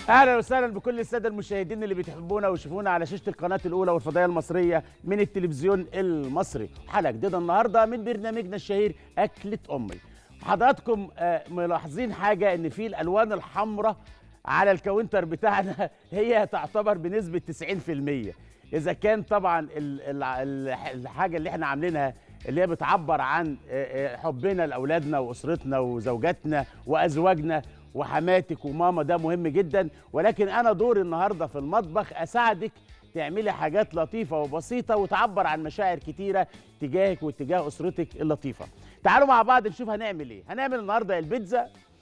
اهلا وسهلا بكل الساده المشاهدين اللي بتحبونا ويشوفونا على شاشه القناه الاولى والفضائيه المصريه من التلفزيون المصري حلقه جديده النهارده من برنامجنا الشهير اكله امي حضراتكم آه، ملاحظين حاجه ان في الالوان الحمراء على الكاونتر بتاعنا هي تعتبر بنسبه 90% اذا كان طبعا ال- ال- ال- الحاجه اللي احنا عاملينها اللي هي بتعبر عن آه، آه، حبنا لاولادنا واسرتنا وزوجاتنا وازواجنا وحماتك وماما ده مهم جدا ولكن انا دوري النهارده في المطبخ اساعدك تعملي حاجات لطيفه وبسيطه وتعبر عن مشاعر كتيره تجاهك وتجاه اسرتك اللطيفه تعالوا مع بعض نشوف هنعمل ايه هنعمل النهارده البيتزا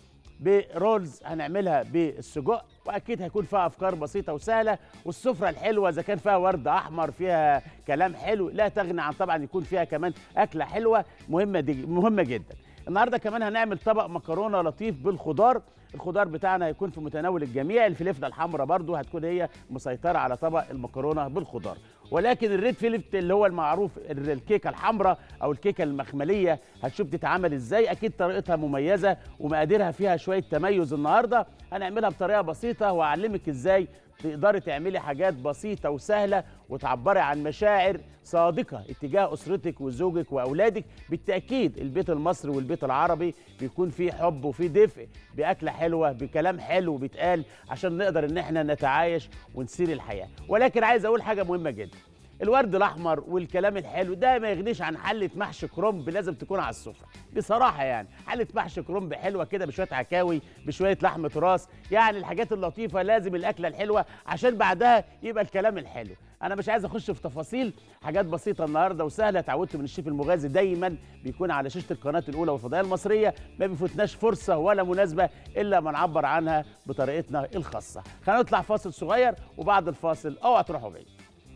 برولز هنعملها بالسجق واكيد هيكون فيها افكار بسيطه وسهله والسفره الحلوه اذا كان فيها ورد احمر فيها كلام حلو لا تغني عن طبعا يكون فيها كمان اكله حلوه مهمه دي مهمه جدا النهارده كمان هنعمل طبق مكرونه لطيف بالخضار الخضار بتاعنا هيكون في متناول الجميع الفلفله الحمراء برضو هتكون هي مسيطره على طبق المكرونه بالخضار ولكن الريد فيلفت اللي هو المعروف ال- الكيكه الحمراء او الكيكه المخمليه هتشوف تتعمل ازاي اكيد طريقتها مميزه ومقاديرها فيها شويه تميز النهارده هنعملها بطريقه بسيطه واعلمك ازاي تقدري تعملي حاجات بسيطه وسهله وتعبري عن مشاعر صادقه اتجاه اسرتك وزوجك واولادك بالتاكيد البيت المصري والبيت العربي بيكون فيه حب وفيه دفء باكله حلوه بكلام حلو بيتقال عشان نقدر ان احنا نتعايش ونسير الحياه ولكن عايز اقول حاجه مهمه جدا الورد الاحمر والكلام الحلو ده ما يغنيش عن حله محشي كرنب لازم تكون على السفره بصراحه يعني حله محشي كرنب حلوه كده بشويه عكاوي بشويه لحمه راس يعني الحاجات اللطيفه لازم الاكله الحلوه عشان بعدها يبقى الكلام الحلو انا مش عايز اخش في تفاصيل حاجات بسيطه النهارده وسهله اتعودت من الشيف المغازي دايما بيكون على شاشه القناه الاولى والفضائيه المصريه ما بيفوتناش فرصه ولا مناسبه الا ما نعبر عنها بطريقتنا الخاصه خلينا نطلع فاصل صغير وبعد الفاصل اوعى تروحوا بعيد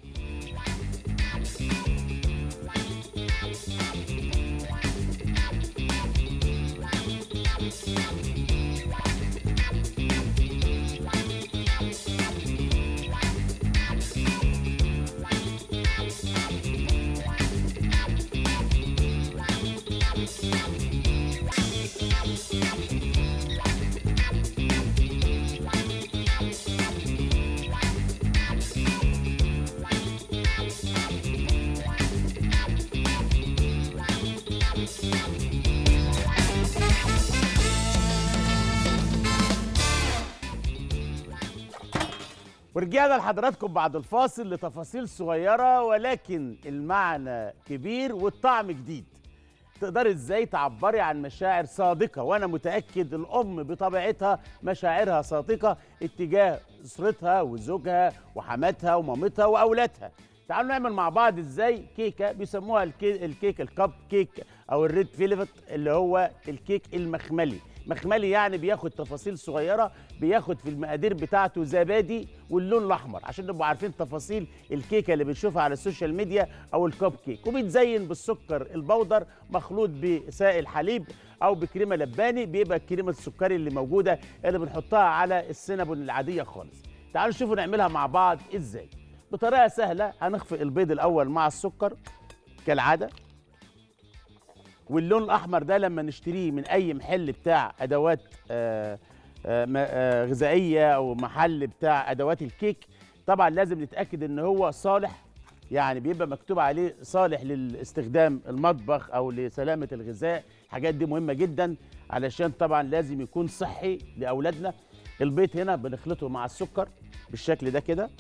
ورجعنا لحضراتكم بعد الفاصل لتفاصيل صغيرة ولكن المعنى كبير والطعم جديد تقدري ازاي تعبري عن مشاعر صادقة وانا متأكد الام بطبيعتها مشاعرها صادقة اتجاه اسرتها وزوجها وحماتها ومامتها واولادها تعالوا نعمل مع بعض ازاي كيكة بيسموها الكي... الكيك الكب كيك او الريد فيلفت اللي هو الكيك المخملي مخملي يعني بياخد تفاصيل صغيره بياخد في المقادير بتاعته زبادي واللون الاحمر عشان نبقوا عارفين تفاصيل الكيكه اللي بنشوفها على السوشيال ميديا او الكب كيك وبيتزين بالسكر البودر مخلوط بسائل حليب او بكريمه لباني بيبقى الكريمه السكري اللي موجوده اللي بنحطها على السينابون العاديه خالص تعالوا نشوفوا نعملها مع بعض ازاي بطريقه سهله هنخفق البيض الاول مع السكر كالعاده واللون الاحمر ده لما نشتريه من اي محل بتاع ادوات آه، آه، م- آه، غذائيه او محل بتاع ادوات الكيك طبعا لازم نتاكد ان هو صالح يعني بيبقى مكتوب عليه صالح للاستخدام المطبخ او لسلامه الغذاء الحاجات دي مهمه جدا علشان طبعا لازم يكون صحي لاولادنا البيض هنا بنخلطه مع السكر بالشكل ده كده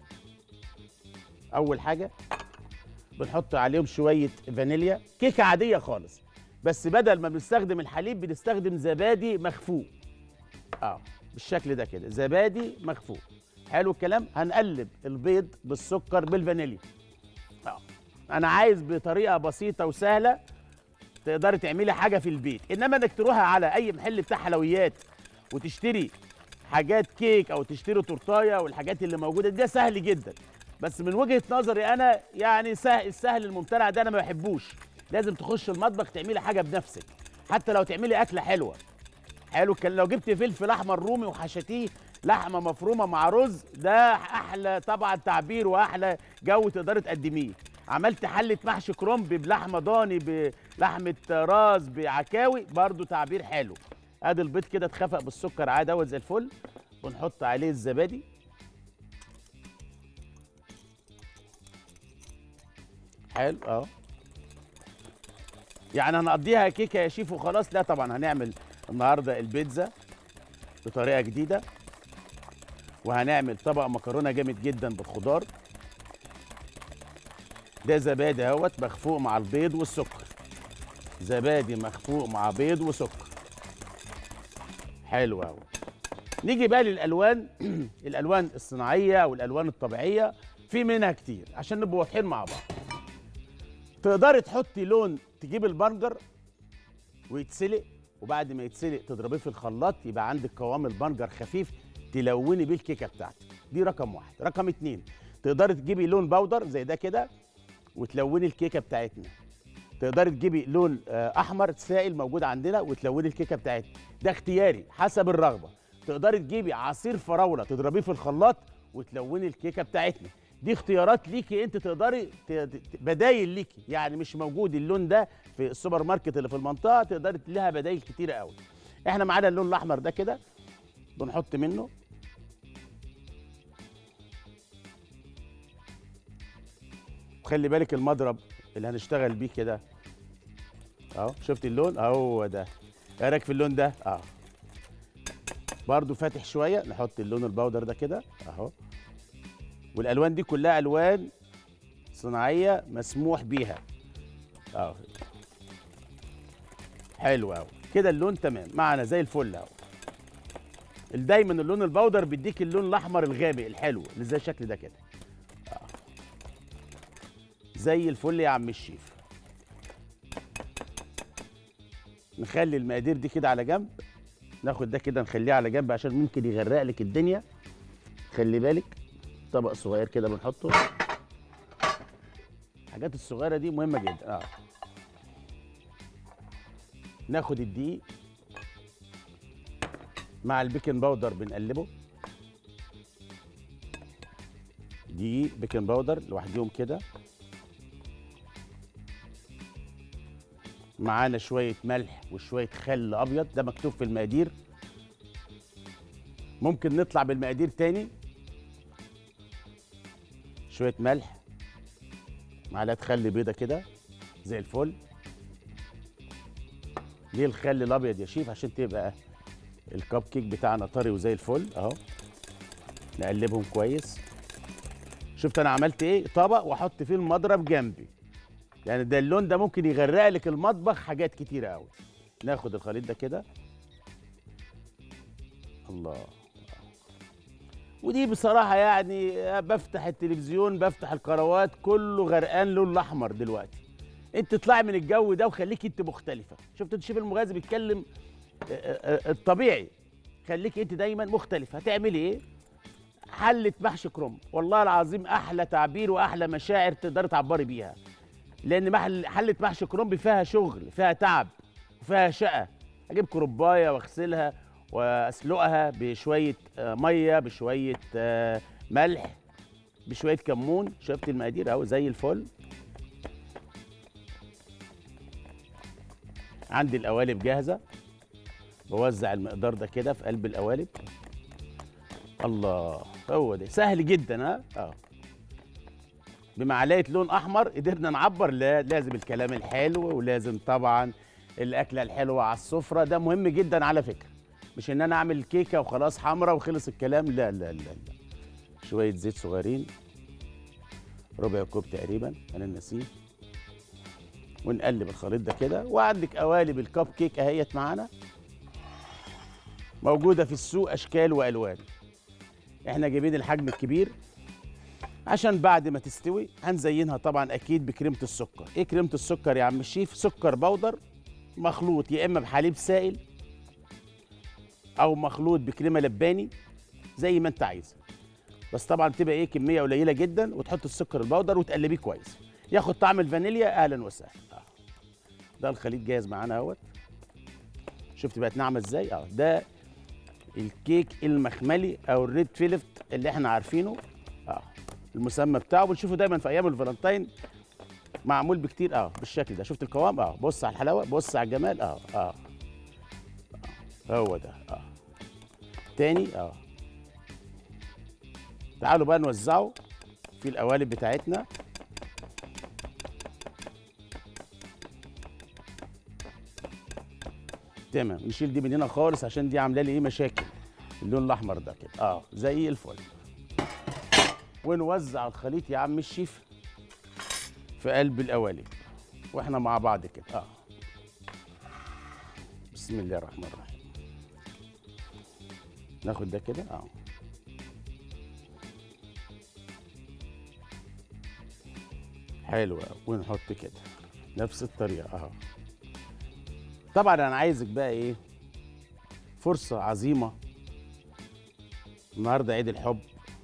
اول حاجه بنحط عليهم شويه فانيليا كيكه عاديه خالص بس بدل ما بنستخدم الحليب بنستخدم زبادي مخفوق اه بالشكل ده كده زبادي مخفوق حلو الكلام هنقلب البيض بالسكر بالفانيليا اه انا عايز بطريقه بسيطه وسهله تقدري تعملي حاجه في البيت انما انك تروحي على اي محل بتاع حلويات وتشتري حاجات كيك او تشتري تورتايه والحاجات اللي موجوده دي ده سهل جدا بس من وجهه نظري انا يعني سهل السهل الممتنع ده انا ما بحبوش لازم تخش المطبخ تعملي حاجه بنفسك حتى لو تعملي اكله حلوه حلو كان لو جبت فلفل احمر رومي وحشتيه لحمه مفرومه مع رز ده احلى طبعا تعبير واحلى جو تقدري تقدميه عملت حله محشي كرنب بلحمه ضاني بلحمه راس بعكاوي برضو تعبير حلو ادي البيض كده اتخفق بالسكر عادي اهو زي الفل ونحط عليه الزبادي حلو اه يعني هنقضيها كيكه يا شيف وخلاص لا طبعا هنعمل النهارده البيتزا بطريقه جديده وهنعمل طبق مكرونه جامد جدا بالخضار ده زبادي اهوت مخفوق مع البيض والسكر زبادي مخفوق مع بيض وسكر حلو قوي نيجي بقى للالوان الالوان الصناعيه او الالوان الطبيعيه في منها كتير عشان نبقى واضحين مع بعض تقدري تحطي لون تجيب البرجر ويتسلق وبعد ما يتسلق تضربيه في الخلاط يبقى عندك قوام البرجر خفيف تلوني بيه الكيكه بتاعتك دي رقم واحد رقم اتنين تقدري تجيبي لون باودر زي ده كده وتلوني الكيكه بتاعتنا تقدري تجيبي لون آه، احمر سائل موجود عندنا وتلوني الكيكه بتاعتنا ده اختياري حسب الرغبه تقدري تجيبي عصير فراوله تضربيه في الخلاط وتلوني الكيكه بتاعتنا دي اختيارات ليكي انت تقدري ت- ت- بدايل ليكي يعني مش موجود اللون ده في السوبر ماركت اللي في المنطقه تقدري لها بدايل كتيره قوي احنا معانا اللون الاحمر ده كده بنحط منه خلي بالك المضرب اللي هنشتغل بيه كده اهو شفت اللون اهو ده ايه رايك في اللون ده اه برضو فاتح شويه نحط اللون البودر ده كده اهو والالوان دي كلها الوان صناعيه مسموح بيها اهو حلو قوي كده اللون تمام معنا زي الفل اهو دايما اللون البودر بيديك اللون الاحمر الغامق الحلو اللي زي الشكل ده كده آه. زي الفل يا عم الشيف نخلي المقادير دي كده على جنب ناخد ده كده نخليه على جنب عشان ممكن يغرق لك الدنيا خلي بالك طبق صغير كده بنحطه الحاجات الصغيره دي مهمه جدا اه ناخد الدقيق مع البيكنج باودر بنقلبه دقيق بيكنج باودر لوحدهم كده معانا شويه ملح وشويه خل ابيض ده مكتوب في المقادير ممكن نطلع بالمقادير تاني شويه ملح معلقه خل بيضه كده زي الفل ليه الخل الابيض يا شيف عشان تبقى الكب كيك بتاعنا طري وزي الفل اهو نقلبهم كويس شفت انا عملت ايه طبق واحط فيه المضرب جنبي يعني ده اللون ده ممكن يغرق لك المطبخ حاجات كتيره قوي ناخد الخليط ده كده الله ودي بصراحه يعني بفتح التلفزيون بفتح القنوات كله غرقان لون الاحمر دلوقتي انت اطلعي من الجو ده وخليكي انت مختلفه شفت الشيف المغازي بيتكلم آه، آه، الطبيعي خليكي انت دايما مختلفه هتعملي ايه حله محشي كرنب والله العظيم احلى تعبير واحلى مشاعر تقدري تعبري بيها لان محل حله محشي كرنب فيها شغل فيها تعب وفيها شقه اجيب كربايه واغسلها واسلقها بشويه آه، ميه بشويه آه، ملح بشويه كمون شفت المقادير اهو زي الفل عندي القوالب جاهزه بوزع المقدار ده كده في قلب القوالب الله هو ده سهل جدا ها اه بمعلقه لون احمر قدرنا نعبر لا لازم الكلام الحلو ولازم طبعا الاكله الحلوه على السفره ده مهم جدا على فكره مش ان انا اعمل كيكه وخلاص حمرا وخلص الكلام لا لا لا لا شويه زيت صغيرين ربع كوب تقريبا انا نسيه ونقلب الخليط ده كده وعندك قوالب الكب كيك اهيت معانا موجوده في السوق اشكال والوان احنا جايبين الحجم الكبير عشان بعد ما تستوي هنزينها طبعا اكيد بكريمه السكر ايه كريمه السكر يا عم الشيف سكر بودر مخلوط يا اما بحليب سائل او مخلوط بكريمه لباني زي ما انت عايز بس طبعا تبقى ايه كميه قليله جدا وتحط السكر البودر وتقلبيه كويس ياخد طعم الفانيليا اهلا وسهلا آه. ده الخليط جاهز معانا اهوت شفت بقت ناعمه ازاي اه ده الكيك المخملي او الريد فيلفت اللي احنا عارفينه اه المسمى بتاعه بنشوفه دايما في ايام الفالنتين معمول بكتير اه بالشكل ده شفت القوام اه بص على الحلاوه بص على الجمال اه اه, آه. هو ده اه تاني اه تعالوا بقى نوزعه في القوالب بتاعتنا تمام نشيل دي من هنا خالص عشان دي عامله لي ايه مشاكل اللون الاحمر ده كده اه زي الفل ونوزع الخليط يا عم الشيف في قلب القوالب واحنا مع بعض كده اه بسم الله الرحمن الرحيم ناخد ده كده اه حلو أوي. ونحط كده نفس الطريقه اهو طبعا انا عايزك بقى ايه فرصه عظيمه النهارده عيد الحب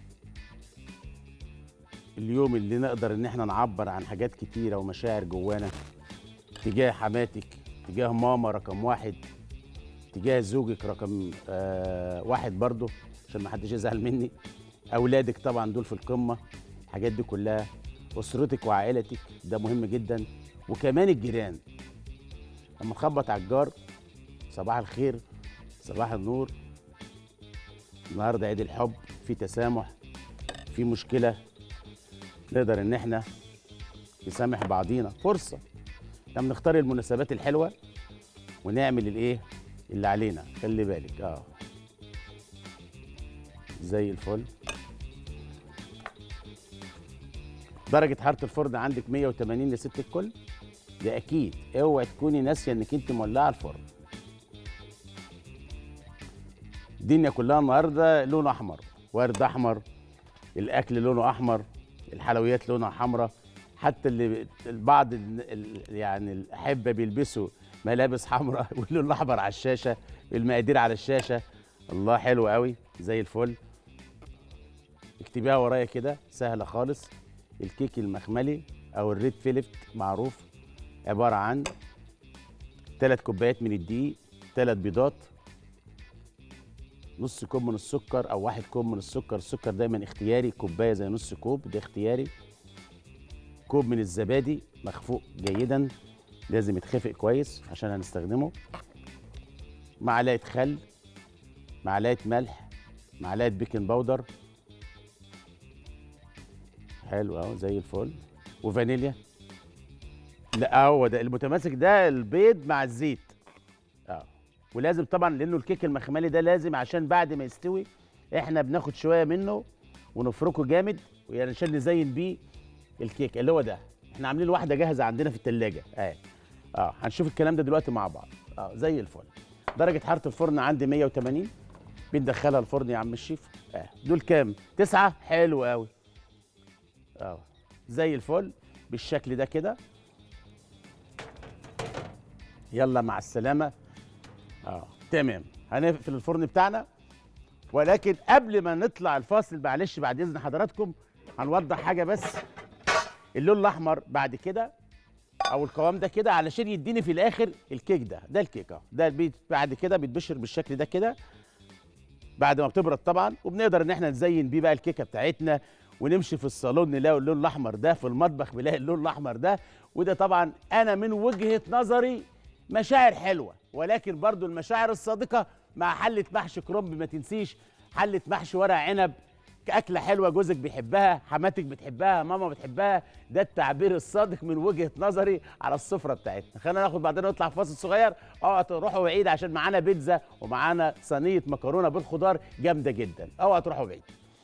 اليوم اللي نقدر ان احنا نعبر عن حاجات كتيره ومشاعر جوانا تجاه حماتك تجاه ماما رقم واحد تجاه زوجك رقم آه واحد برضه عشان ما حدش يزعل مني اولادك طبعا دول في القمه الحاجات دي كلها اسرتك وعائلتك ده مهم جدا وكمان الجيران لما تخبط على الجار صباح الخير صباح النور النهارده عيد الحب في تسامح في مشكله نقدر ان احنا نسامح بعضينا فرصه لما نختار المناسبات الحلوه ونعمل الايه اللي علينا خلي بالك اه زي الفل درجة حرارة الفرن عندك 180 لست الكل ده أكيد اوعي تكوني ناسية إنك أنت مولعة الفرن الدنيا كلها النهارده لون أحمر ورد أحمر الأكل لونه أحمر الحلويات لونها حمراء حتى اللي البعض ال- ال- يعني الأحبة بيلبسوا ملابس حمراء واللون الأحمر على الشاشة المقادير على الشاشة الله حلو قوي زي الفل اكتبيها ورايا كده سهلة خالص الكيك المخملي او الريد فيلفت معروف عباره عن ثلاث كوبايات من الدقيق ثلاث بيضات نص كوب من السكر او واحد كوب من السكر السكر دايما اختياري كوبايه زي نص كوب ده اختياري كوب من الزبادي مخفوق جيدا لازم يتخفق كويس عشان هنستخدمه معلقه خل معلقه ملح معلقه بيكنج باودر حلو اهو زي الفل وفانيليا لا هو ده المتماسك ده البيض مع الزيت اه ولازم طبعا لانه الكيك المخملي ده لازم عشان بعد ما يستوي احنا بناخد شويه منه ونفركه جامد يعني عشان نزين بيه الكيك اللي هو ده احنا عاملين واحده جاهزه عندنا في التلاجة اه اه هنشوف الكلام ده دلوقتي مع بعض اه زي الفل درجه حراره الفرن عندي 180 بندخلها الفرن يا عم الشيف اه دول كام تسعة حلو قوي اه زي الفل بالشكل ده كده يلا مع السلامه اه تمام هنقفل الفرن بتاعنا ولكن قبل ما نطلع الفاصل معلش بعد اذن حضراتكم هنوضح حاجه بس اللون الاحمر بعد كده او القوام ده كده علشان يديني في الاخر الكيك ده ده الكيك اهو ده البيت بعد كده بيتبشر بالشكل ده كده بعد ما بتبرد طبعا وبنقدر ان احنا نزين بيه بقى الكيكه بتاعتنا ونمشي في الصالون نلاقي اللون الاحمر ده في المطبخ بنلاقي اللون الاحمر ده وده طبعا انا من وجهه نظري مشاعر حلوه ولكن برضو المشاعر الصادقه مع حله محشي كرنب ما تنسيش حله محشي ورق عنب اكله حلوه جوزك بيحبها حماتك بتحبها ماما بتحبها ده التعبير الصادق من وجهه نظري على السفره بتاعتنا خلينا ناخد بعدين نطلع فاصل صغير اوعى تروحوا بعيد عشان معانا بيتزا ومعانا صينيه مكرونه بالخضار جامده جدا اوعى تروحوا بعيد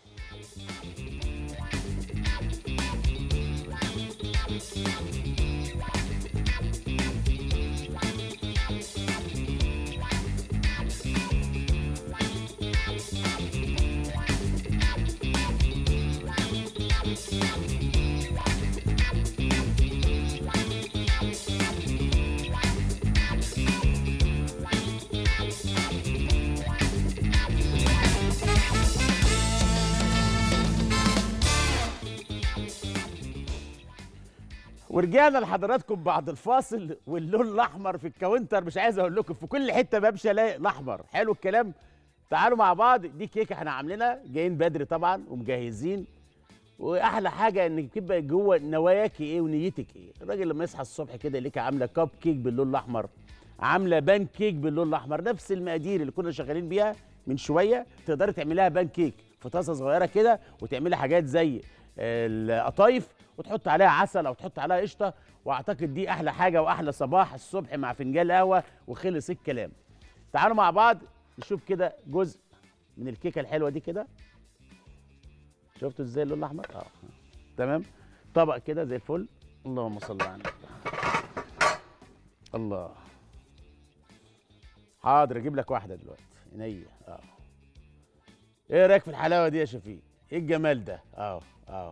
ورجعنا لحضراتكم بعد الفاصل واللون الاحمر في الكاونتر مش عايز اقول لكم في كل حته بمشي الاقي الاحمر حلو الكلام تعالوا مع بعض دي كيكه احنا عاملينها جايين بدري طبعا ومجهزين واحلى حاجه انك تبقى جوه نواياكي ايه ونيتك ايه الراجل لما يصحى الصبح كده يلاقيك عامله كاب كيك باللون الاحمر عامله بان كيك باللون الاحمر نفس المقادير اللي كنا شغالين بيها من شويه تقدري تعمليها بان كيك في طاسه صغيره كده وتعملي حاجات زي القطايف وتحط عليها عسل او تحط عليها قشطه واعتقد دي احلى حاجه واحلى صباح الصبح مع فنجان قهوه وخلص الكلام تعالوا مع بعض نشوف كده جزء من الكيكه الحلوه دي كده شفتوا ازاي اللون الاحمر اه تمام طبق كده زي الفل اللهم صل على النبي الله حاضر اجيب لك واحده دلوقتي عينيا اه ايه رايك في الحلاوه دي يا شفيق ايه الجمال ده اه اه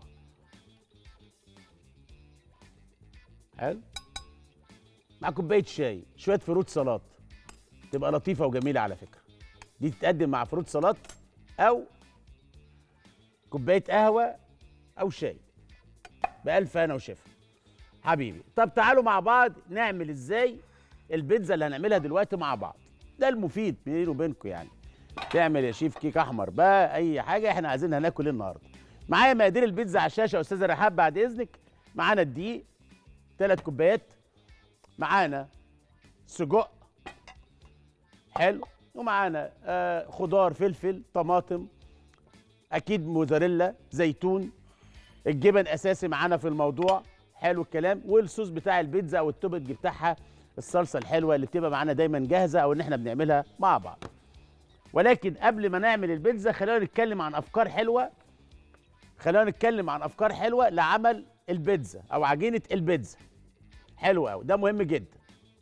حلو مع كوبايه شاي شويه فروت سلطات تبقى لطيفه وجميله على فكره دي تتقدم مع فروت سلطات او كوبايه قهوه او شاي بألف انا وشفا حبيبي طب تعالوا مع بعض نعمل ازاي البيتزا اللي هنعملها دلوقتي مع بعض ده المفيد بيني وبينكم يعني تعمل يا شيف كيك احمر بقى اي حاجه احنا عايزين هناكل ايه النهارده معايا مقادير البيتزا على الشاشه يا استاذه رحاب بعد اذنك معانا الدقيق ثلاث كوبايات معانا سجق حلو ومعانا آه خضار فلفل طماطم اكيد موزاريلا زيتون الجبن اساسي معانا في الموضوع حلو الكلام والصوص بتاع البيتزا او التوبنج بتاعها الصلصه الحلوه اللي بتبقى معانا دايما جاهزه او ان احنا بنعملها مع بعض ولكن قبل ما نعمل البيتزا خلينا نتكلم عن افكار حلوه خلينا نتكلم عن افكار حلوه لعمل البيتزا او عجينه البيتزا حلو قوي ده مهم جدا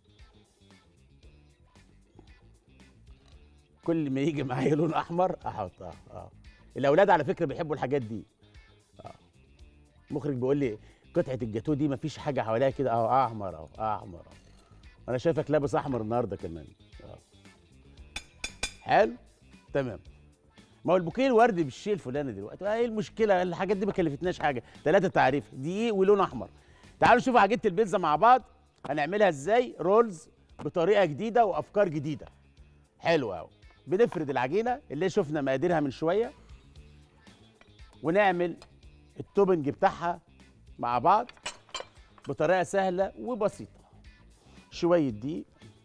كل ما يجي معايا لون احمر احط اه اه الاولاد على فكره بيحبوا الحاجات دي اه المخرج بيقول لي قطعه الجاتو دي مفيش حاجه حواليها كده اه احمر اهو احمر اهو انا شايفك لابس احمر النهارده كمان اه حلو تمام ما هو البوكيه الوردي بالشيء الفلاني دلوقتي ايه المشكله الحاجات دي ما كلفتناش حاجه ثلاثه تعريف دقيق ولون احمر تعالوا نشوف عجينه البيتزا مع بعض هنعملها ازاي رولز بطريقه جديده وافكار جديده حلوه قوي بنفرد العجينه اللي شفنا مقاديرها من شويه ونعمل التوبنج بتاعها مع بعض بطريقه سهله وبسيطه شويه دقيق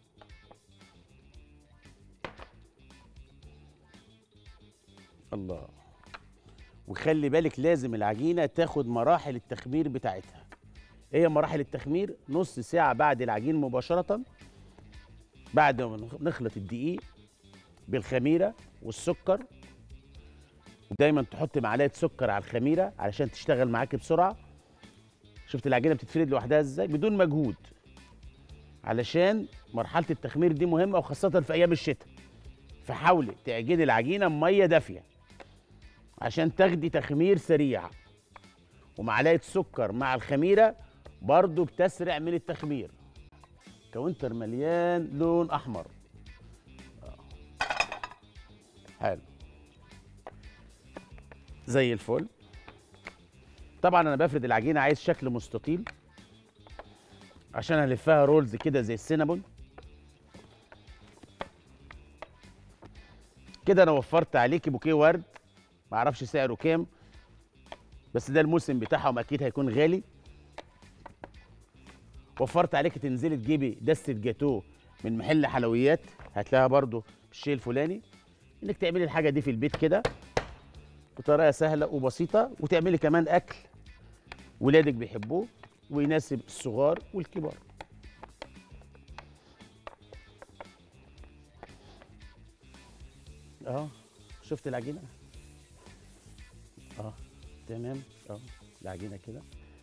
الله وخلي بالك لازم العجينه تاخد مراحل التخمير بتاعتها ايه هي مراحل التخمير نص ساعه بعد العجين مباشره بعد ما نخلط الدقيق بالخميره والسكر ودايما تحط معلقه سكر على الخميره علشان تشتغل معاك بسرعه شفت العجينه بتتفرد لوحدها ازاي بدون مجهود علشان مرحله التخمير دي مهمه وخاصه في ايام الشتاء فحاولي تعجني العجينه بميه دافيه عشان تاخدي تخمير سريع ومعلقه سكر مع الخميره برضو بتسرع من التخمير كاونتر مليان لون احمر حلو زي الفل طبعا انا بفرد العجينه عايز شكل مستطيل عشان الفها رولز كده زي السينابون كده انا وفرت عليكي بوكيه ورد معرفش سعره كام بس ده الموسم بتاعهم اكيد هيكون غالي وفرت عليكي تنزلي تجيبي دستة جاتوه من محل حلويات هتلاقيها برضو بالشيء الفلاني انك تعملي الحاجه دي في البيت كده بطريقه سهله وبسيطه وتعملي كمان اكل ولادك بيحبوه ويناسب الصغار والكبار اه شفت العجينه اه تمام اه العجينه كده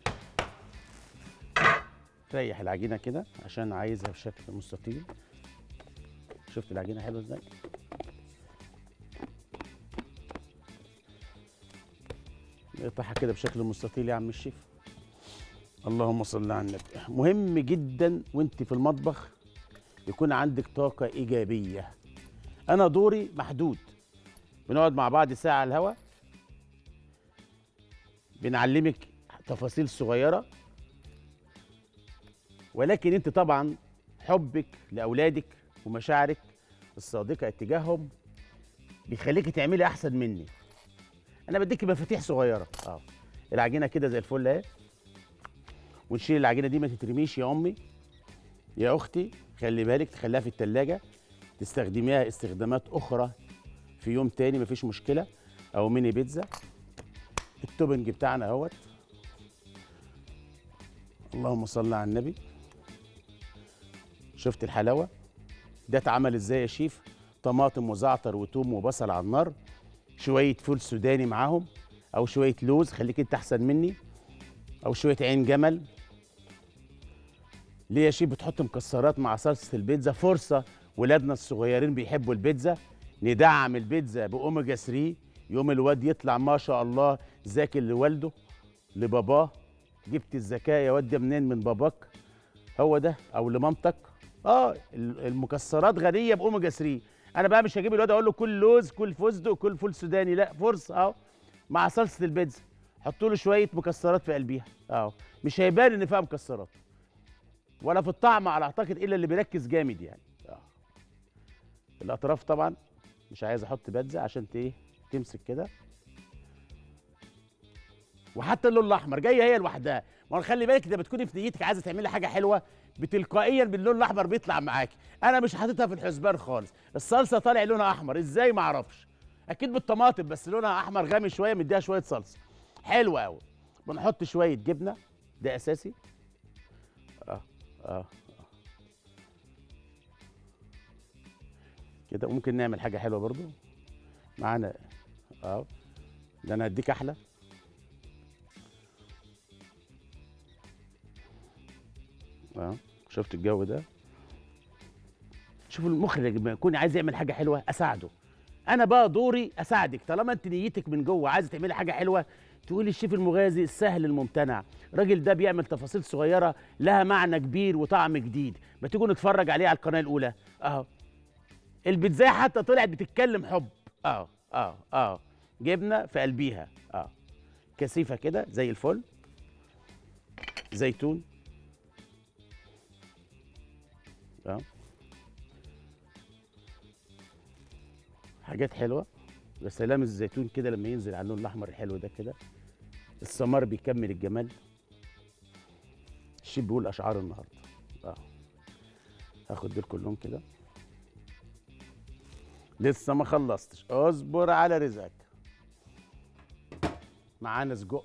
ريح العجينه كده عشان عايزها بشكل مستطيل شفت العجينه حلوه ازاي نقطعها كده بشكل مستطيل يا عم الشيف اللهم صل على النبي مهم جدا وانت في المطبخ يكون عندك طاقة إيجابية أنا دوري محدود بنقعد مع بعض ساعة على الهوا بنعلمك تفاصيل صغيرة ولكن انت طبعا حبك لأولادك ومشاعرك الصادقة اتجاههم بيخليكي تعملي أحسن مني انا بديكي مفاتيح صغيره اه العجينه كده زي الفل اهي ونشيل العجينه دي ما تترميش يا امي يا اختي خلي بالك تخليها في التلاجة تستخدميها استخدامات اخرى في يوم تاني مفيش مشكله او ميني بيتزا التوبنج بتاعنا اهوت اللهم صل على النبي شفت الحلاوه ده اتعمل ازاي يا شيف طماطم وزعتر وتوم وبصل على النار شويه فول سوداني معاهم او شويه لوز خليك انت احسن مني او شويه عين جمل ليه يا شيف بتحط مكسرات مع صلصه البيتزا فرصه ولادنا الصغيرين بيحبوا البيتزا ندعم البيتزا باوميجا 3 يوم الواد يطلع ما شاء الله ذاكر لوالده لباباه جبت الذكاء يا واد ده منين من باباك هو ده او لمامتك اه ال- المكسرات غنيه باوميجا 3 انا بقى مش هجيب الواد اقول له كل لوز كل فستق كل فول سوداني لا فرصه اهو مع صلصه البيتزا حطوا له شويه مكسرات في قلبيها اهو مش هيبان ان فيها مكسرات ولا في الطعم على اعتقد الا اللي بيركز جامد يعني اه الاطراف طبعا مش عايز احط بيتزا عشان ت- ايه تمسك كده وحتى اللون الاحمر جايه هي لوحدها ما هو خلي بالك انت بتكوني في نيتك عايزه تعملي حاجه حلوه بتلقائيا باللون الاحمر بيطلع معاكي انا مش حاططها في الحسبان خالص الصلصه طالع لونها احمر ازاي ما اعرفش اكيد بالطماطم بس لونها احمر غامق شويه مديها شويه صلصه حلوه قوي بنحط شويه جبنه ده اساسي اه اه كده ممكن نعمل حاجه حلوه برضو معانا اه ده انا هديك احلى اه شفت الجو ده شوف المخرج لما يكون عايز يعمل حاجه حلوه اساعده انا بقى دوري اساعدك طالما انت نيتك من جوه عايزه تعملي حاجه حلوه تقولي الشيف المغازي السهل الممتنع الراجل ده بيعمل تفاصيل صغيره لها معنى كبير وطعم جديد ما تيجوا نتفرج عليه على القناه الاولى اهو البيتزا حتى طلعت بتتكلم حب اه اه اه جبنه في قلبيها اه كثيفه كده زي الفل زيتون اه حاجات حلوه يا سلام الزيتون كده لما ينزل على اللون الاحمر الحلو ده كده السمار بيكمل الجمال الشيف بيقول اشعار النهارده اه هاخد دول كلهم كده لسه ما خلصتش اصبر على رزقك معانا سجق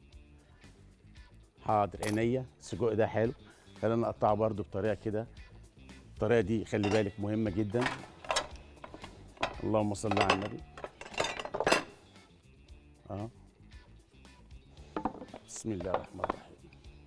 حاضر عينيا السجق ده حلو خلينا نقطعه برده بطريقه كده الطريقه دي خلي بالك مهمه جدا اللهم صل على النبي اه بسم الله الرحمن الرحيم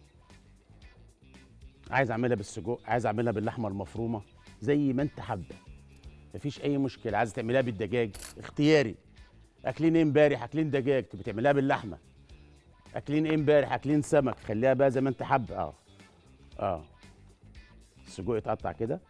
عايز اعملها بالسجق عايز اعملها باللحمه المفرومه زي ما انت حابه مفيش اي مشكله عايز تعملها بالدجاج اختياري اكلين ايه امبارح اكلين دجاج تبقى تعملها باللحمه اكلين ايه امبارح اكلين سمك خليها بقى زي ما انت حابه اه اه السجق يتقطع كده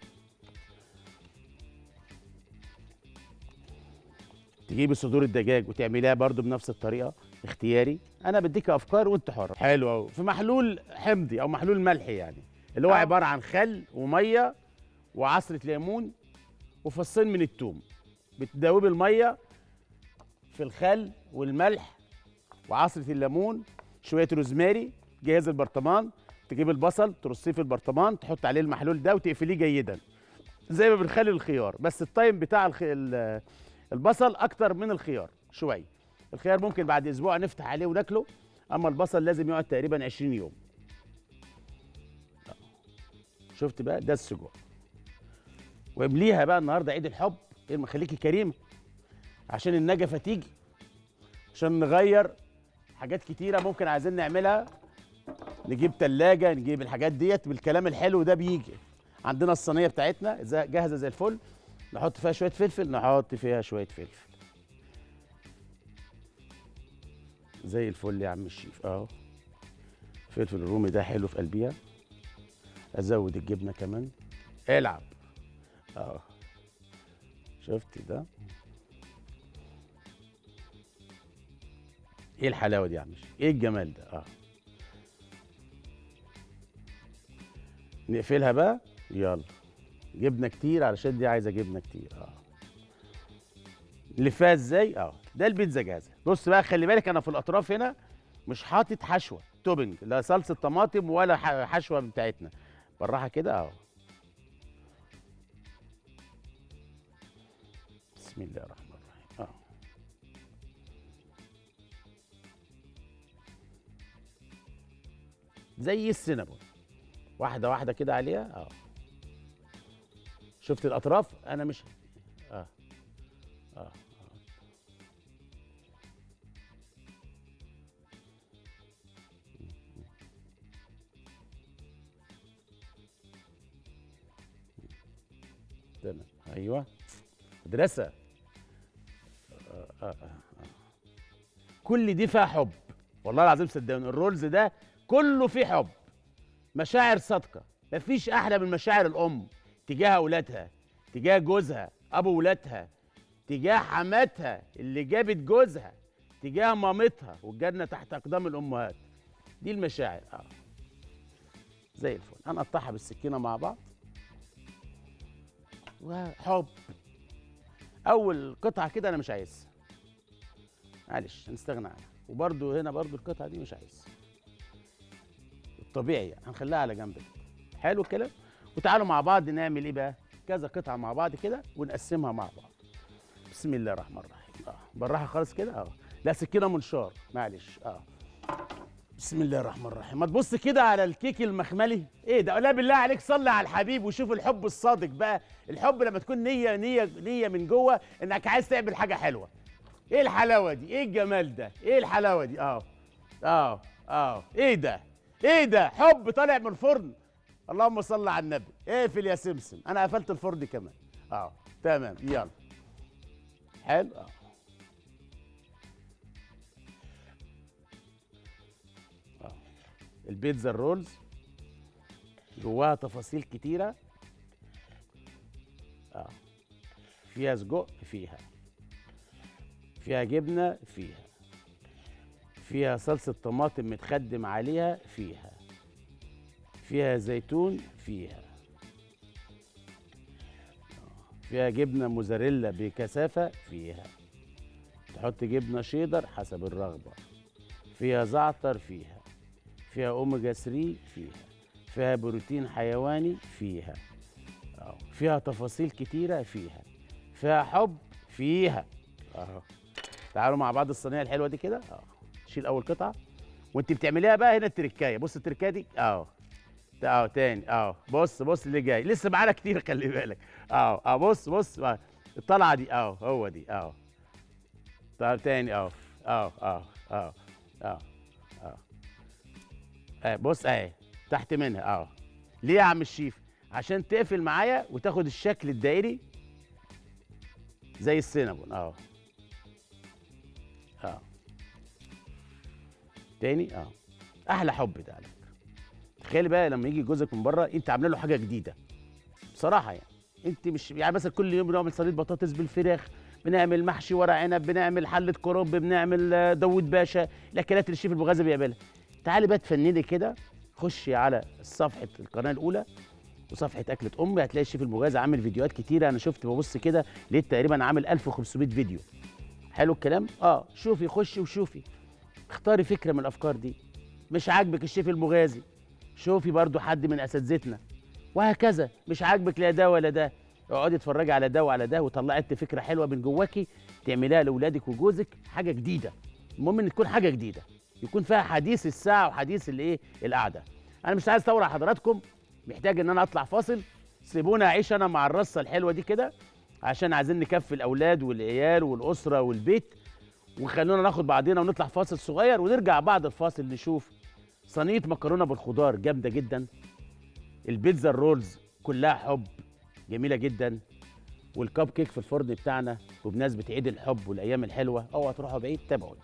تجيبي صدور الدجاج وتعمليها برضو بنفس الطريقه اختياري انا بديك افكار وانت حر حلو قوي في محلول حمضي او محلول ملحي يعني اللي هو آه. عباره عن خل وميه وعصره ليمون وفصين من التوم بتدوبي الميه في الخل والملح وعصره الليمون شويه روزماري جهاز البرطمان تجيب البصل ترصيه في البرطمان تحط عليه المحلول ده وتقفليه جيدا زي ما بنخلي الخيار بس التايم بتاع الخ... ال- البصل اكتر من الخيار شويه الخيار ممكن بعد اسبوع نفتح عليه وناكله اما البصل لازم يقعد تقريبا 20 يوم شفت بقى ده السجق وامليها بقى النهارده عيد الحب ايه ما خليكي كريمه عشان النجفه تيجي عشان نغير حاجات كتيره ممكن عايزين نعملها نجيب تلاجة نجيب الحاجات ديت بالكلام الحلو ده بيجي عندنا الصينيه بتاعتنا زي- جاهزه زي الفل نحط فيها شويه فلفل نحط فيها شويه فلفل زي الفل يا عم الشيف اهو فلفل الرومي ده حلو في قلبيها ازود الجبنه كمان العب اه شفت ده ايه الحلاوه دي يا عم الشيف ايه الجمال ده اه نقفلها بقى يلا جبنه كتير علشان دي عايزه جبنه كتير اه لفها ازاي اه ده البيتزا جاهزه بص بقى خلي بالك انا في الاطراف هنا مش حاطط حشوه توبنج لا صلصه طماطم ولا ح- حشوه بتاعتنا بالراحه كده اهو بسم الله الرحمن الرحيم اه زي السينابون واحده واحده كده عليها اه شفت الاطراف انا مش اه اه, آه. تمام ايوه مدرسه آه آه آه. كل دي فيها حب والله العظيم صدقوني الرولز ده كله فيه حب مشاعر صادقه مفيش احلى من مشاعر الام تجاه اولادها تجاه جوزها ابو ولادها تجاه حماتها اللي جابت جوزها تجاه مامتها والجنه تحت اقدام الامهات دي المشاعر اه زي الفل هنقطعها بالسكينه مع بعض وحب اول قطعه كده انا مش عايزها معلش هنستغنى عنها وبرده هنا برده القطعه دي مش عايزها الطبيعي يعني هنخليها على جنب كده حلو الكلام وتعالوا مع بعض نعمل ايه بقى كذا قطعه مع بعض كده ونقسمها مع بعض بسم الله الرحمن الرحيم اه بالراحه خالص كده اه لا سكينه منشار معلش اه بسم الله الرحمن الرحيم ما تبص كده على الكيك المخملي ايه ده لا بالله عليك صلي على الحبيب وشوف الحب الصادق بقى الحب لما تكون نيه نيه نيه من جوه انك عايز تعمل حاجه حلوه ايه الحلاوه دي ايه الجمال ده ايه الحلاوه دي اه اه اه ايه ده ايه ده حب طالع من الفرن اللهم صل على النبي اقفل يا سمسم انا قفلت الفرن كمان اه تمام يلا حلو اه آه. البيتزا الرولز جواها تفاصيل كتيرة اه فيها سجق فيها فيها جبنة فيها فيها صلصة طماطم متخدم عليها فيها فيها زيتون فيها فيها جبنة موزاريلا بكثافة فيها تحط جبنة شيدر حسب الرغبة فيها زعتر فيها فيها أوميجا 3 فيها فيها بروتين حيواني فيها أهو. فيها تفاصيل كتيرة فيها فيها حب فيها اهو تعالوا مع بعض الصينية الحلوة دي كده اه شيل أول قطعة وانت بتعمليها بقى هنا التركاية بص التركاية دي اهو اهو تاني اهو بص بص اللي جاي لسه معانا كتير خلي بالك اهو اهو بص بص بقى. الطلعه دي اهو هو دي اهو طب تاني اهو اهو اهو اهو اهو اهو اه بص اهي تحت منها اهو ليه يا عم الشيف عشان تقفل معايا وتاخد الشكل الدائري زي السينابون اهو اهو تاني اهو احلى حب ده على فكره تخيلي بقى لما يجي جوزك من بره انت عامله له حاجه جديده بصراحه يعني انت مش يعني مثلا كل يوم بنعمل صينيه بطاطس بالفراخ بنعمل محشي ورق عنب بنعمل حله كرنب بنعمل آه، داوود باشا الاكلات اللي الشيف المغازي بيعملها تعالي بقى تفنني كده خشي على صفحه القناه الاولى وصفحه اكله امي هتلاقي الشيف المغازي عامل فيديوهات كتيره انا شفت ببص كده لقيت تقريبا عامل 1500 فيديو حلو الكلام اه شوفي خشي وشوفي اختاري فكره من الافكار دي مش عاجبك الشيف المغازي شوفي برضو حد من اساتذتنا وهكذا مش عاجبك لا ده ولا ده اقعدي اتفرجي على ده وعلى ده وطلعي انت فكره حلوه من جواكي تعمليها لاولادك وجوزك حاجه جديده المهم ان تكون حاجه جديده يكون فيها حديث الساعه وحديث الايه القعده انا مش عايز اطول على حضراتكم محتاج ان انا اطلع فاصل سيبونا اعيش انا مع الرصه الحلوه دي كده عشان عايزين نكفي الاولاد والعيال والاسره والبيت وخلونا ناخد بعضنا ونطلع فاصل صغير ونرجع بعد الفاصل نشوف صينيه مكرونه بالخضار جامده جدا البيتزا الرولز كلها حب جميله جدا والكب كيك في الفرن بتاعنا وبمناسبه عيد الحب والايام الحلوه اوعى تروحوا بعيد تابعوني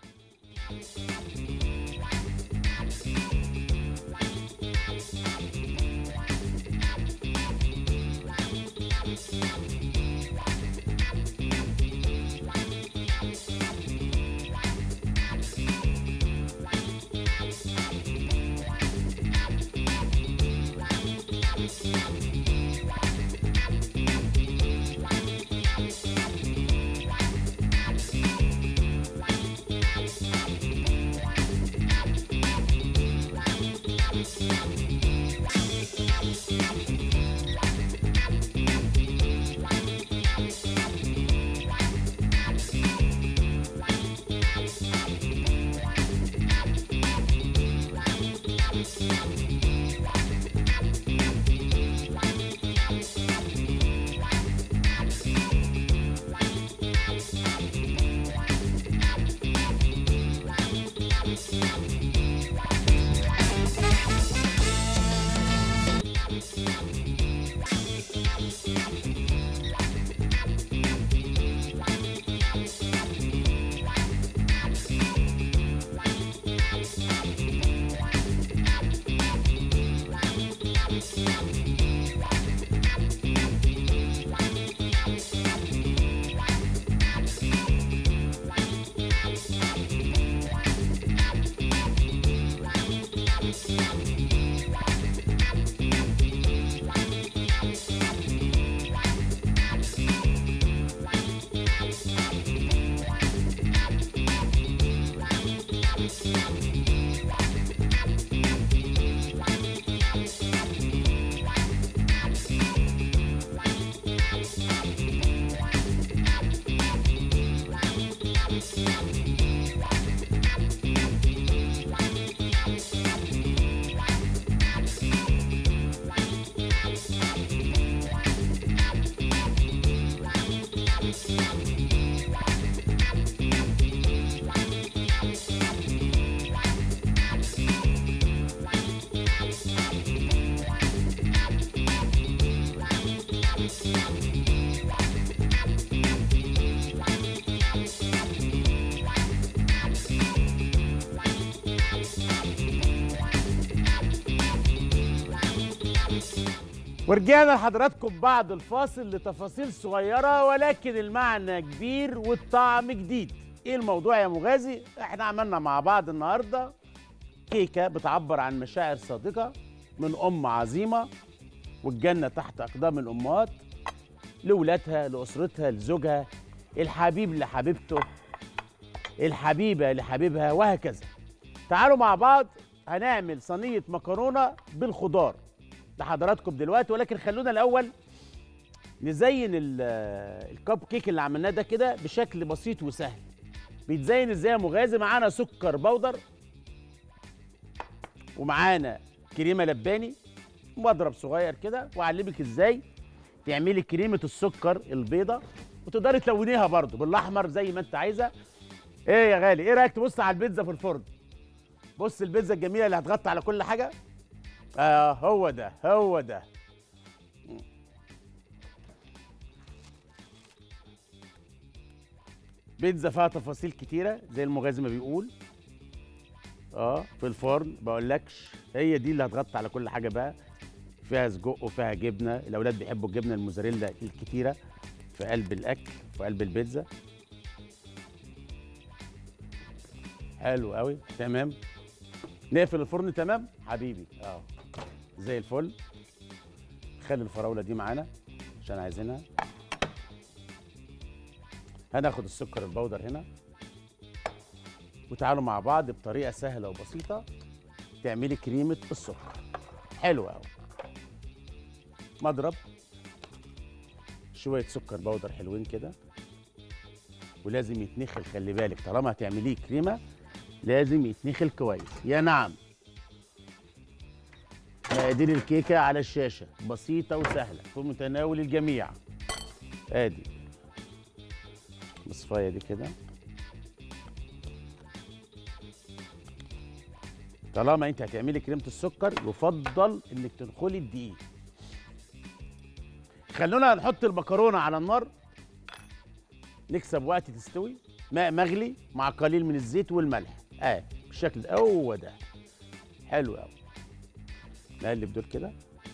ورجعنا لحضراتكم بعد الفاصل لتفاصيل صغيرة ولكن المعنى كبير والطعم جديد ايه الموضوع يا مغازي احنا عملنا مع بعض النهاردة كيكة بتعبر عن مشاعر صادقة من أم عظيمة والجنة تحت أقدام الأمهات لولادها لأسرتها لزوجها الحبيب لحبيبته الحبيبة لحبيبها وهكذا تعالوا مع بعض هنعمل صينية مكرونة بالخضار لحضراتكم دلوقتي ولكن خلونا الاول نزين ال- الكب كيك اللي عملناه ده كده بشكل بسيط وسهل بيتزين ازاي يا مغازي معانا سكر بودر ومعانا كريمه لباني مضرب صغير كده واعلمك ازاي تعملي كريمه السكر البيضه وتقدري تلونيها برضو بالاحمر زي ما انت عايزه ايه يا غالي ايه رايك تبص على البيتزا في الفرن بص البيتزا الجميله اللي هتغطي على كل حاجه اه هو ده هو ده بيتزا فيها تفاصيل كتيره زي المغازي ما بيقول اه في الفرن بقولكش هي دي اللي هتغطي على كل حاجه بقى فيها سجق وفيها جبنه الاولاد بيحبوا الجبنه الموزاريلا الكتيره في قلب الاكل في قلب البيتزا حلو قوي تمام نقفل الفرن تمام حبيبي اه زي الفل خلي الفراوله دي معانا عشان عايزينها هناخد السكر البودر هنا وتعالوا مع بعض بطريقه سهله وبسيطه تعملي كريمه السكر حلوه قوي مضرب شويه سكر بودر حلوين كده ولازم يتنخل خلي بالك طالما هتعمليه كريمه لازم يتنخل كويس يا نعم مقادير الكيكه على الشاشه بسيطه وسهله في متناول الجميع ادي مصفايه دي كده طالما انت هتعملي كريمه السكر يفضل انك تنخلي الدقيق خلونا نحط المكرونه على النار نكسب وقت تستوي ماء مغلي مع قليل من الزيت والملح اه بالشكل ده هو ده حلو قوي نقلب دول كده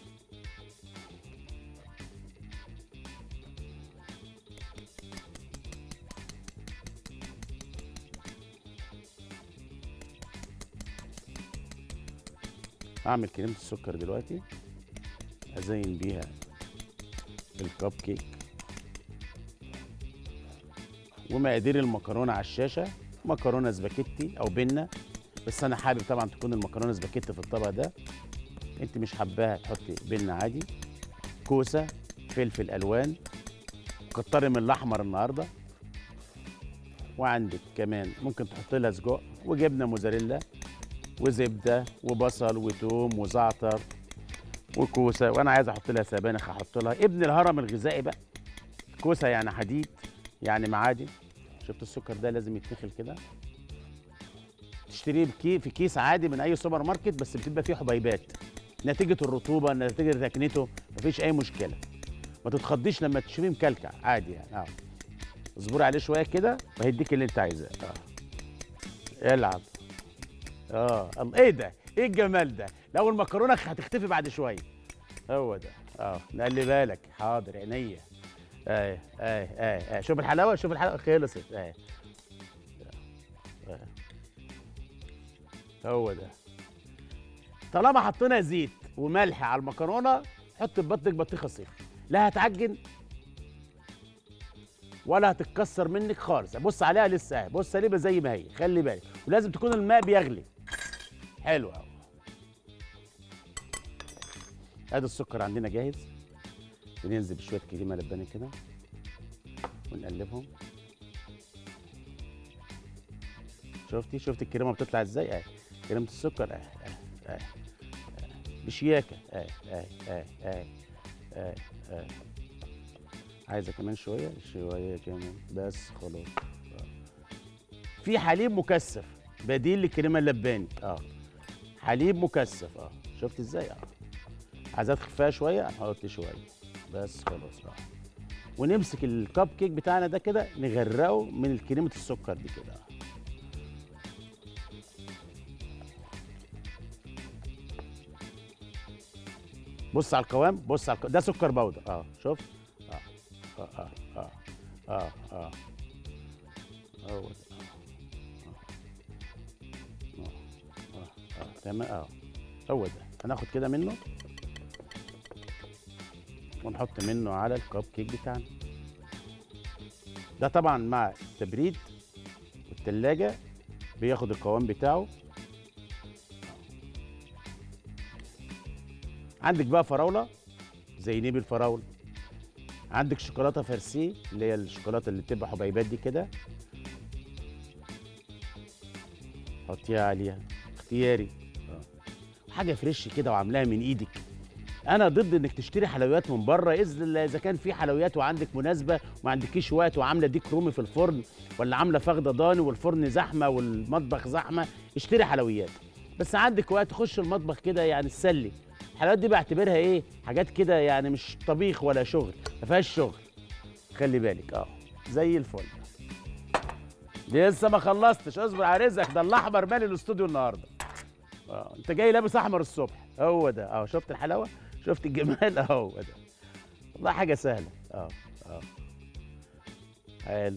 هعمل كريمه السكر دلوقتي ازين بيها الكب كيك ومقادير المكرونه على الشاشه مكرونه سباكيتي او بنه بس انا حابب طبعا تكون المكرونه سباكيتي في الطبق ده انت مش حباها تحطي بنه عادي كوسه فلفل الوان كتري من الاحمر النهارده وعندك كمان ممكن تحطي لها سجق وجبنه موزاريلا وزبده وبصل وتوم وزعتر وكوسه وانا عايز احط لها سبانخ احط لها ابن الهرم الغذائي بقى كوسه يعني حديد يعني معادن شفت السكر ده لازم يتنخل كده تشتريه بكي في كيس عادي من اي سوبر ماركت بس بتبقى فيه حبيبات نتيجه الرطوبه نتيجه تكنيته مفيش اي مشكله ما تتخضيش لما تشوفيه مكلكع عادي يعني اه اصبري عليه شويه كده وهيديك اللي انت عايزاه اه العب اه الله ايه ده ايه الجمال ده لو المكرونه هتختفي بعد شويه هو ده اه خلي بالك حاضر عينيا ايه ايه ايه ايه شوف الحلاوه شوف الحلاوه خلصت ايه آه. هو ده طالما حطينا زيت وملح على المكرونه حط في بطنك بطيخه صيف لا هتعجن ولا هتتكسر منك خالص بص عليها لسه اهي بص عليها زي ما هي خلي بالك ولازم تكون الماء بيغلي حلو قوي ادي السكر عندنا جاهز بننزل بشويه كريمه لبانه كده ونقلبهم شفتي شفتي الكريمه بتطلع ازاي اهي كريمه السكر اهي اهي اهي بشياكه اهي اهي اهي اهي اهي اهي عايزه كمان شويه شويه كمان بس خلاص آه. في حليب مكثف بديل للكريمه اللباني اه حليب مكثف اه شفت ازاي اه عايزاه تخفيها شويه هنحط شويه بس خلاص اه ونمسك الكب كيك بتاعنا ده كده نغرقه من كريمه السكر دي كده آه. بص على القوام بص على القوام. ده سكر بودر اه شوف اه اه اه اه اه اه هو ده. آه. آه. آه. آه. تمام اه هو ده هناخد كده منه ونحط منه على الكب كيك بتاعنا ده طبعا مع التبريد والتلاجة بياخد القوام بتاعه عندك بقى فراوله زي نيب الفراوله عندك شوكولاته فرسيه اللي هي الشوكولاته اللي بتبقى حبيبات دي كده حطيها عليها اختياري آه. حاجه فريش كده وعاملاها من ايدك انا ضد انك تشتري حلويات من بره اذا اذا كان في حلويات وعندك مناسبه وما عندكيش وقت وعامله ديك رومي في الفرن ولا عامله فخده ضاني والفرن زحمه والمطبخ زحمه اشتري حلويات بس عندك وقت خش المطبخ كده يعني تسلي الحلويات دي بعتبرها ايه حاجات كده يعني مش طبيخ ولا شغل ما فيهاش شغل خلي بالك اه زي الفل لسه ما خلصتش اصبر على رزقك ده الاحمر مالي الاستوديو النهارده اه انت جاي لابس احمر الصبح هو ده اه شفت الحلاوه شفت الجمال اهو ده والله حاجه سهله اه اه حلو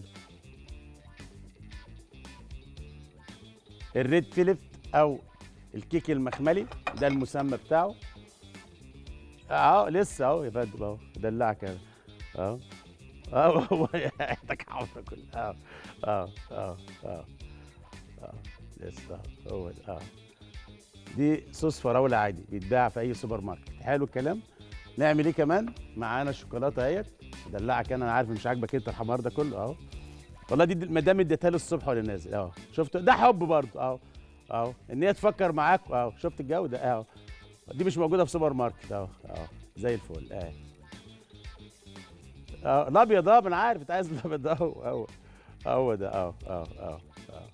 الريد فيليبت او الكيك المخملي ده المسمى بتاعه اهو لسه اهو يا فندم اهو دلعك اهو اهو اهو هو حياتك حافظه كلها اه اه اه اه اه لسه اهو هو ده اه دي صوص فراوله عادي بيتباع في اي سوبر ماركت حلو الكلام نعمل ايه كمان معانا الشوكولاته اهيت دلعك انا عارف مش عاجبك انت الحمار ده كله اهو والله دي المدام اديتها له الصبح ولا نازل اهو شفت ده حب برضه اهو اهو ان هي تفكر معاك اهو شفت الجوده اهو دي مش موجوده في سوبر ماركت اهو اهو زي الفل اهي اه الابيض اه ما انا عارف انت عايز الابيض ده اهو اهو هو ده اهو اهو اهو اهو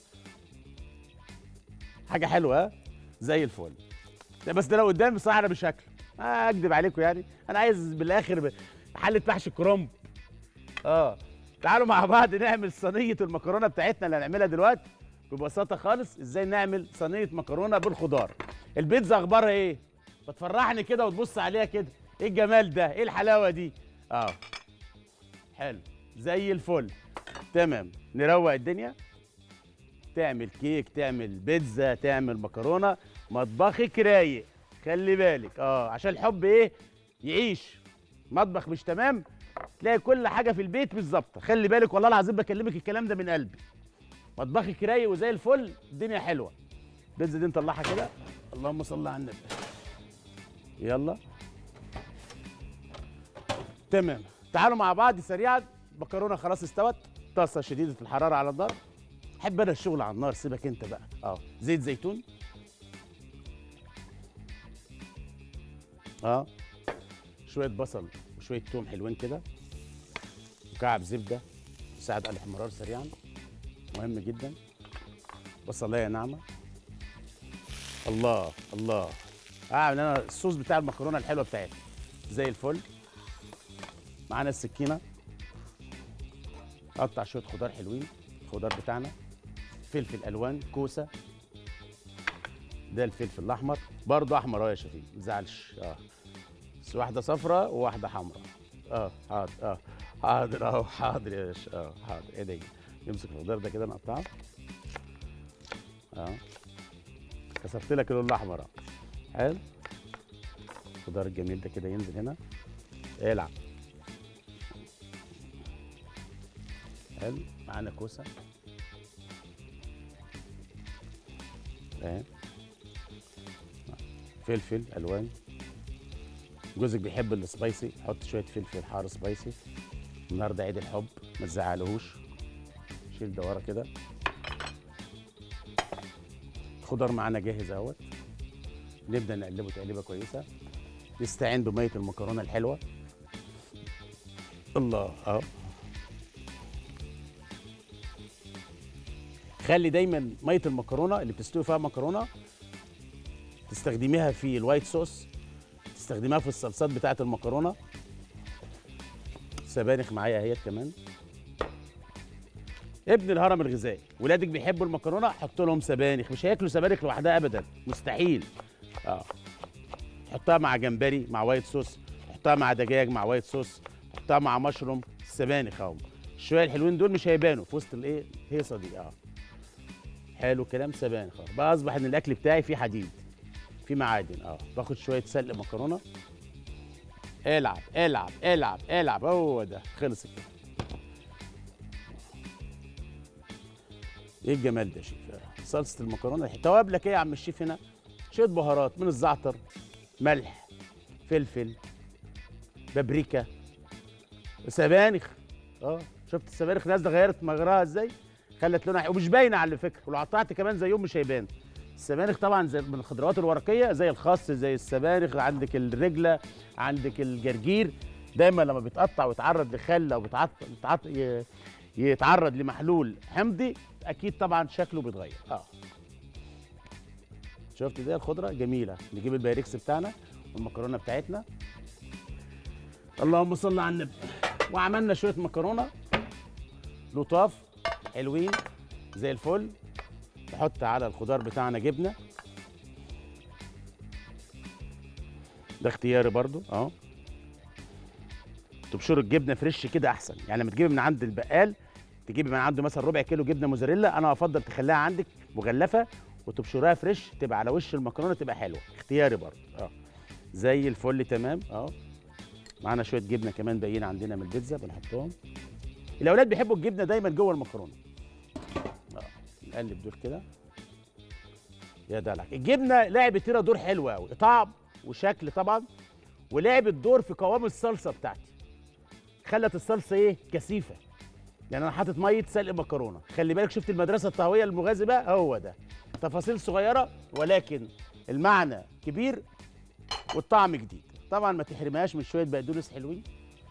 حاجه حلوه ها زي الفل ده بس ده لو قدامي بصراحه انا مش هاكله آه اكدب عليكم يعني انا عايز بالاخر ب- حله محشي كرنب اه تعالوا مع بعض نعمل صينيه المكرونه بتاعتنا اللي هنعملها دلوقتي ببساطه خالص ازاي نعمل صينيه مكرونه بالخضار البيتزا اخبارها ايه بتفرحني كده وتبص عليها كده ايه الجمال ده ايه الحلاوه دي اه حلو زي الفل تمام نروق الدنيا تعمل كيك تعمل بيتزا تعمل مكرونه مطبخك رايق خلي بالك اه عشان الحب ايه يعيش مطبخ مش تمام تلاقي كل حاجه في البيت بالظبط خلي بالك والله العظيم بكلمك الكلام ده من قلبي مطبخك رايق وزي الفل الدنيا حلوه البيتزا دي نطلعها كده اللهم صل على النبي يلا تمام تعالوا مع بعض سريعا مكرونه خلاص استوت طاسه شديده الحراره على النار احب انا الشغل على النار سيبك انت بقى اه زيت زيتون اه شويه بصل وشويه توم حلوين كده وكعب زبده يساعد على الاحمرار سريعا مهم جدا بصلايه ناعمه الله الله اعمل انا الصوص بتاع المكرونه الحلوه بتاعتي زي الفل معانا السكينه قطع شويه خضار حلوين الخضار بتاعنا فلفل الوان كوسه ده الفلفل الاحمر برضه احمر اهو يا شفيق ما تزعلش اه بس واحده صفراء وواحده حمراء اه حاضر اه حاضر اهو حاضر يا باشا اه حاضر ايديا نمسك الخضار ده كده نقطعه اه كسرت لك اللون الاحمر اهو حلو الخضار الجميل ده كده ينزل هنا العب حلو معانا كوسه اهي فلفل الوان جوزك بيحب السبايسي حط شويه فلفل حار سبايسي النهارده عيد الحب ما تزعلهوش شيل ده ورا كده الخضار معانا جاهز اهوت نبدا نقلبه تقليبه كويسه نستعين بميه المكرونه الحلوه الله اهو خلي دايما ميه المكرونه اللي بتستوي فيها مكرونه تستخدميها في الوايت صوص تستخدميها في الصلصات بتاعه المكرونه سبانخ معايا اهيت كمان ابن الهرم الغذائي ولادك بيحبوا المكرونه حط لهم سبانخ مش هياكلوا سبانخ لوحدها ابدا مستحيل اه حطها مع جمبري مع وايت صوص حطها مع دجاج مع وايت صوص حطها مع مشروم السبانخ اهو الشويه الحلوين دول مش هيبانوا في وسط الايه الهيصه دي اه حلو كلام سبانخ اهو بقى اصبح ان الاكل بتاعي فيه حديد فيه معادن اه باخد شويه سلق مكرونه العب العب العب العب هو ده خلص كده ايه الجمال ده يا شيف آه، صلصه المكرونه توابلك ايه يا عم الشيف هنا شويه بهارات من الزعتر ملح فلفل بابريكا سبانخ اه شفت السبانخ نازله غيرت مجراها ازاي خلت لونها حلو. ومش باينه على فكره ولو قطعت كمان زيهم مش هيبان السبانخ طبعا زي من الخضروات الورقيه زي الخس زي السبانخ عندك الرجله عندك الجرجير دايما لما بيتقطع ويتعرض لخل او بيتعط... بيتعط... ي- يتعرض لمحلول حمضي اكيد طبعا شكله بيتغير اه شفت دي الخضره جميله نجيب البايركس بتاعنا والمكرونه بتاعتنا اللهم صل على النبي وعملنا شويه مكرونه لطاف حلوين زي الفل نحط على الخضار بتاعنا جبنه ده اختياري برضو اه تبشر الجبنه فريش كده احسن يعني لما تجيبي من عند البقال تجيبي من عنده مثلا ربع كيلو جبنه موزاريلا انا افضل تخليها عندك مغلفه وتبشرها فريش تبقى على وش المكرونه تبقى حلوه اختياري برضو اه زي الفل تمام اه معانا شويه جبنه كمان باقيين عندنا من البيتزا بنحطهم الاولاد بيحبوا الجبنه دايما جوه المكرونه اه نقلب دول كده يا دلعك الجبنه لعبت هنا دور حلو قوي طعم وشكل طبعا ولعبت دور في قوام الصلصه بتاعتي خلت الصلصه ايه كثيفه يعني انا حاطط ميه سلق مكرونه خلي بالك شفت المدرسه الطهويه المغازي بقى هو ده تفاصيل صغيره ولكن المعنى كبير والطعم جديد طبعا ما تحرمهاش من شويه بقدونس حلوين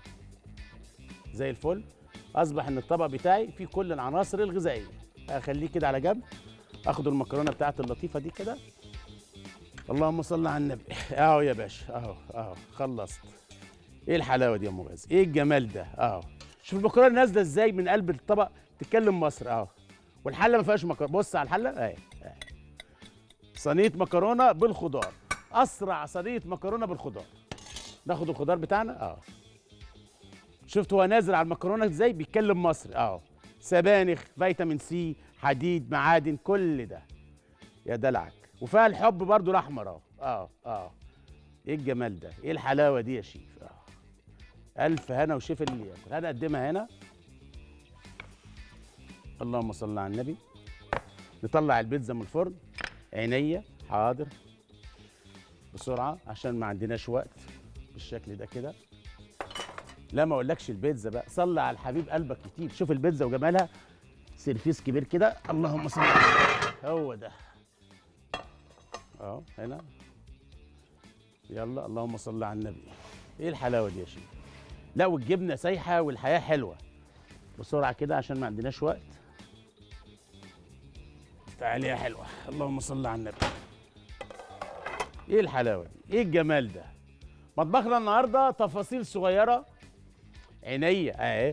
زي الفل اصبح ان الطبق بتاعي فيه كل العناصر الغذائيه اخليه كده على جنب اخد المكرونه بتاعتي اللطيفه دي كده اللهم صل على النبي اهو يا باشا اهو اهو خلصت ايه الحلاوه دي يا ام غازي ايه الجمال ده اهو شوف المكرونه نازله ازاي من قلب الطبق تتكلم مصر اهو والحله ما فيهاش مكرونه بص على الحله اهي اهي صينيه مكرونه بالخضار اسرع صينيه مكرونه بالخضار ناخد الخضار بتاعنا اه شفت هو نازل على المكرونه ازاي بيتكلم مصري اه سبانخ فيتامين سي حديد معادن كل ده يا دلعك وفيها الحب برضو الاحمر اهو اه اه ايه الجمال ده ايه الحلاوه دي يا شيف اه الف هنا وشيف اللي ياكل هنقدمها هنا اللهم صل على النبي نطلع البيتزا من الفرن عينيا حاضر بسرعه عشان ما عندناش وقت بالشكل ده كده لا ما اقولكش البيتزا بقى صلي على الحبيب قلبك كتير شوف البيتزا وجمالها سيرفيس كبير كده اللهم صل على النبي. هو ده اهو هنا يلا اللهم صل على النبي ايه الحلاوه دي يا شيخ لا والجبنه سايحه والحياه حلوه بسرعه كده عشان ما عندناش وقت تعالي يا حلوه اللهم صل على النبي ايه الحلاوه دي ايه الجمال ده مطبخنا النهارده تفاصيل صغيره عينيا اهي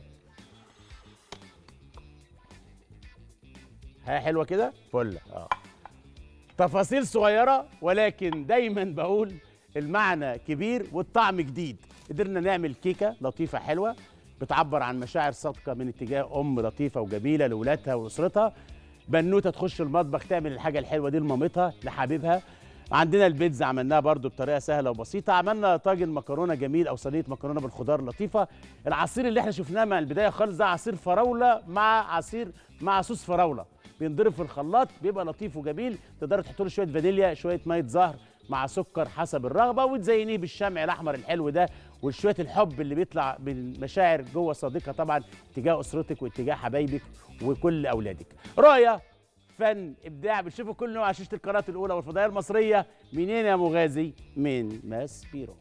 ها حلوه كده فله اه تفاصيل صغيره ولكن دايما بقول المعنى كبير والطعم جديد قدرنا نعمل كيكه لطيفه حلوه بتعبر عن مشاعر صادقه من اتجاه ام لطيفه وجميله لاولادها واسرتها بنوته تخش المطبخ تعمل الحاجه الحلوه دي لمامتها لحبيبها عندنا البيتزا عملناها برضو بطريقه سهله وبسيطه عملنا طاجن مكرونه جميل او صينيه مكرونه بالخضار لطيفه العصير اللي احنا شفناه مع البدايه خالص ده عصير فراوله مع عصير مع صوص فراوله بينضرب في الخلاط بيبقى لطيف وجميل تقدر تحط له شويه فانيليا شويه ميه زهر مع سكر حسب الرغبه وتزينيه بالشمع الاحمر الحلو ده وشويه الحب اللي بيطلع من مشاعر جوه صديقها طبعا تجاه اسرتك واتجاه حبايبك وكل اولادك رؤيه فن ابداع بتشوفوا كل نوع على شاشه القناه الاولى والفضائيه المصريه منين يا مغازي من ماس بيرو